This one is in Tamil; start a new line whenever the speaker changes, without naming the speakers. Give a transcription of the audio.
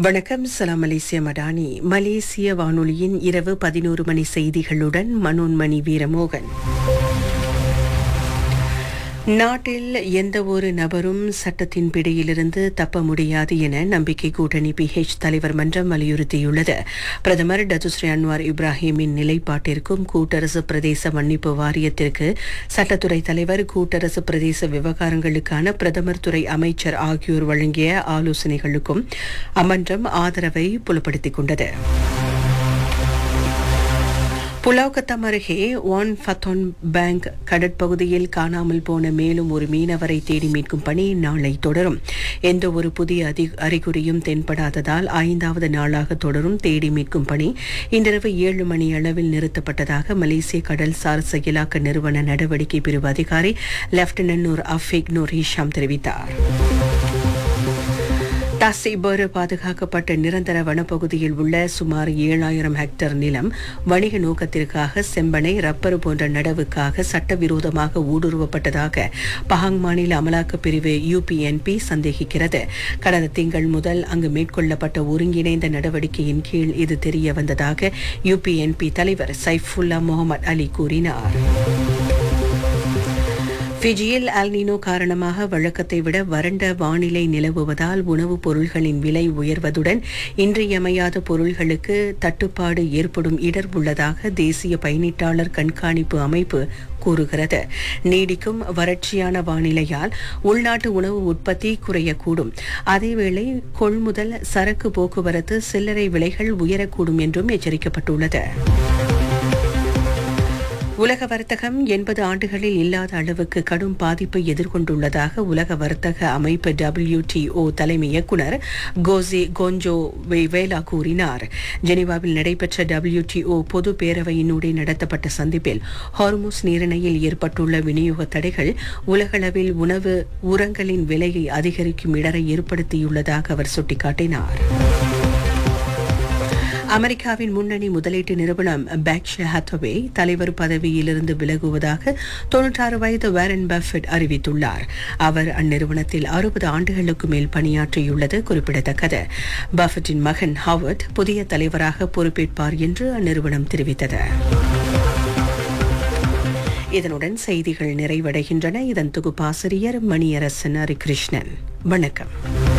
வணக்கம் சலாம் மலேசிய மடானி மலேசிய வானொலியின் இரவு பதினோரு மணி செய்திகளுடன் மனோன்மணி வீரமோகன் நாட்டில் எந்த ஒரு நபரும் சட்டத்தின் பிடியிலிருந்து தப்ப முடியாது என நம்பிக்கை கூட்டணி பிஹெச் தலைவர் மன்றம் வலியுறுத்தியுள்ளது பிரதமர் டதுஸ்ரீ அன்வார் இப்ராஹிமின் நிலைப்பாட்டிற்கும் கூட்டரசு பிரதேச மன்னிப்பு வாரியத்திற்கு சட்டத்துறை தலைவர் கூட்டரசு பிரதேச விவகாரங்களுக்கான பிரதமர் துறை அமைச்சர் ஆகியோர் வழங்கிய ஆலோசனைகளுக்கும் அம்மன்றம் ஆதரவை புலப்படுத்திக் கொண்டது புலாவ்கத்தம் அருகே ஒன் ஃபத்தோன் பேங்க் கடற்பகுதியில் காணாமல் போன மேலும் ஒரு மீனவரை தேடி மீட்கும் பணி நாளை தொடரும் எந்த ஒரு புதிய அதி அறிகுறியும் தென்படாததால் ஐந்தாவது நாளாக தொடரும் தேடி மீட்கும் பணி இன்றிரவு ஏழு மணி அளவில் நிறுத்தப்பட்டதாக மலேசிய கடல்சார் செயலாக்க நிறுவன நடவடிக்கை பிரிவு அதிகாரி lieutenant Noor Afiq Noor Hisham தெரிவித்தார் டாசிபர் பாதுகாக்கப்பட்ட நிரந்தர வனப்பகுதியில் உள்ள சுமார் ஏழாயிரம் ஹெக்டேர் நிலம் வணிக நோக்கத்திற்காக செம்பனை ரப்பர் போன்ற நடவுக்காக சட்டவிரோதமாக ஊடுருவப்பட்டதாக பஹாங் மாநில அமலாக்கப் பிரிவு யுபிஎன்பி சந்தேகிக்கிறது கடந்த திங்கள் முதல் அங்கு மேற்கொள்ளப்பட்ட ஒருங்கிணைந்த நடவடிக்கையின் கீழ் இது தெரிய வந்ததாக யுபிஎன்பி தலைவர் சைஃபுல்லா முகமது அலி கூறினார் ஃபிஜியில் அல்னினோ காரணமாக வழக்கத்தை விட வறண்ட வானிலை நிலவுவதால் உணவுப் பொருள்களின் விலை உயர்வதுடன் இன்றியமையாத பொருள்களுக்கு தட்டுப்பாடு ஏற்படும் இடர் உள்ளதாக தேசிய பயணீட்டாளர் கண்காணிப்பு அமைப்பு கூறுகிறது நீடிக்கும் வறட்சியான வானிலையால் உள்நாட்டு உணவு உற்பத்தி குறையக்கூடும் அதேவேளை கொள்முதல் சரக்கு போக்குவரத்து சில்லறை விலைகள் உயரக்கூடும் என்றும் எச்சரிக்கப்பட்டுள்ளது உலக வர்த்தகம் எண்பது ஆண்டுகளில் இல்லாத அளவுக்கு கடும் பாதிப்பை எதிர்கொண்டுள்ளதாக உலக வர்த்தக அமைப்பு டபிள்யூடிஓ தலைமை இயக்குநர் கோசி கோஞ்சோ வேலா கூறினார் ஜெனீவாவில் நடைபெற்ற டபிள்யூடிஓ பொது பேரவையினூடே நடத்தப்பட்ட சந்திப்பில் ஹார்மோஸ் நீரிணையில் ஏற்பட்டுள்ள விநியோக தடைகள் உலகளவில் உணவு உரங்களின் விலையை அதிகரிக்கும் இடரை ஏற்படுத்தியுள்ளதாக அவர் சுட்டிக்காட்டினார் அமெரிக்காவின் முன்னணி முதலீட்டு நிறுவனம் பேக்ஷே ஹாத்வே தலைவர் பதவியிலிருந்து விலகுவதாக தொன்னூற்றாறு வயது வேரன் பஃபெட் அறிவித்துள்ளார் அவர் அந்நிறுவனத்தில் அறுபது ஆண்டுகளுக்கு மேல் பணியாற்றியுள்ளது குறிப்பிடத்தக்கது பஃபெட்டின் மகன் ஹாவர்ட் புதிய தலைவராக பொறுப்பேற்பார் என்று அந்நிறுவனம் தெரிவித்தது இதனுடன் செய்திகள் நிறைவடைகின்றன இதன் தொகுப்பாசிரியர் மணியரசன் ஹரிகிருஷ்ணன் வணக்கம்